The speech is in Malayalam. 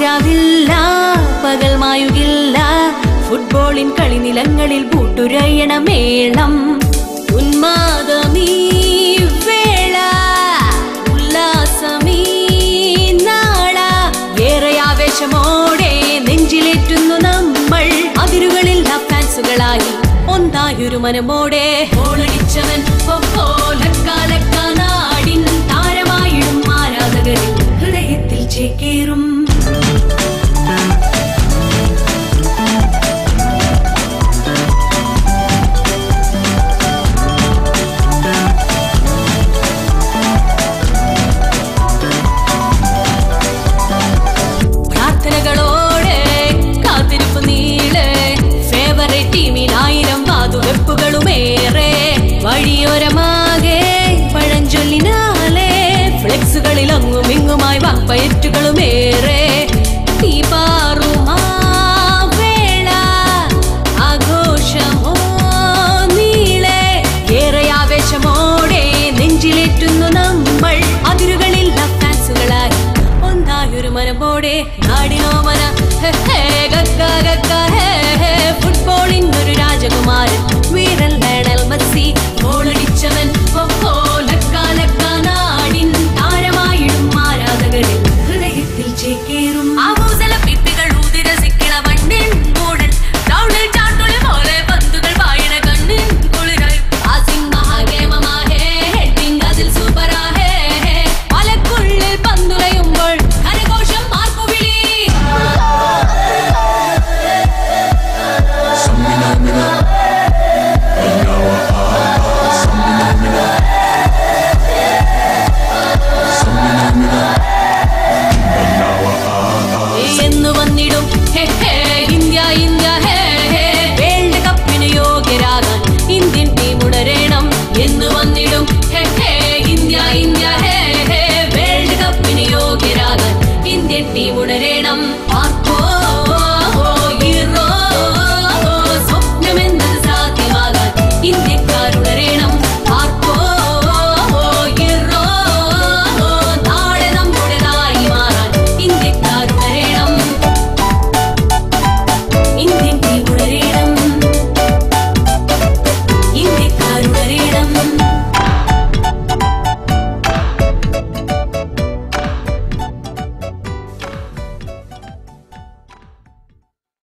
പാതിരാവില്ല പകൽ മായുകില്ല ഫുട്ബോളിൻ കളിനിലങ്ങളിൽ പൂട്ടുരയണ മേളം ഉന്മാദമീ വേള ഉല്ലാസമീ നാള ഏറെ ആവേശമോടെ നെഞ്ചിലേറ്റുന്നു നമ്മൾ അതിരുകളില്ല ഫാൻസുകളായി ഒന്നായൊരു മനമോടെ ഓളടിച്ചവൻ ലക്കാലക്ക നാടിൻ താരമായിടും ആരാധകരിൽ ഹൃദയത്തിൽ ചേക്കേറും പ്രാർത്ഥനകളോടെ കാത്തിരിപ്പ് നീളെ ഫേവറേറ്റ് ടീമിൽ ആയിരം വാതുവെപ്പുകളുമേറെ വഴിയോരമാകെ പഴഞ്ചൊല്ലിനാലെ ഫ്ലെക്സുകളിൽ അങ്ങും ഇങ്ങുമായി വാക്പയറ്റുകളുമേറെ തീ പാറുമാ വേള ആഘോഷമോ നീളെ ഏറെ ആവേശമോടെ നെഞ്ചിലേറ്റുന്നു നമ്മൾ അതിരുകളില്ല ഫാൻസുകളായി ഒന്നായൊരു മനമോടെ നാടിനോ മന ഹെ, ഹെ, ഗഗ്ഗ, ഗഗ്ഗ, ഹെ, ഹെ. ഫുട്ബോളിൻ ഒരു രാജകുമാരൻ വീരൻ ലയണൽ മെസ്സി ഗോളടിച്ചവൻ ഒപ്പോ ലക്ക, ലക്ക, നാടിൻ താരമായിടും ആരാധകരിൽ ഹൃദയത്തിൽ ചേക്കേറും ആവൂസല ഭിത്തികൾ ഊതിരസിക്കണ വണ്ണിൻ മൂടൽ ടൗണിൽ ചാട്ടുളി പോലെ പന്തുകൾ പായണ കണ്ണിൻ കുളിരായി പാസിംഗ് മഹാഗേമമാഹേ ഹെഡിംഗ് അതിൽ സൂപ്പറാഹേ വലക്കുള്ളിൽ പന്തുലയുമ്പോൾ കരഘോഷം മാർക്കുവിളി എന്ന് വന്നിടും ഹെ, ഹെ, ഇന്ത്യ ഇന്ത്യ ഹേ ഹേ വേൾഡ് കപ്പിന് യോഗ്യരാകാൻ ഇന്ത്യൻ ടീം ഉണരണം എന്ന് വന്നിടും ഹെ, ഹേ, ഇന്ത്യ ഇന്ത്യ ഹേ ഹേ വേൾഡ് കപ്പിന് യോഗ്യരാകാൻ ഇന്ത്യൻ ടീം ഉണരണം ആർക്കോ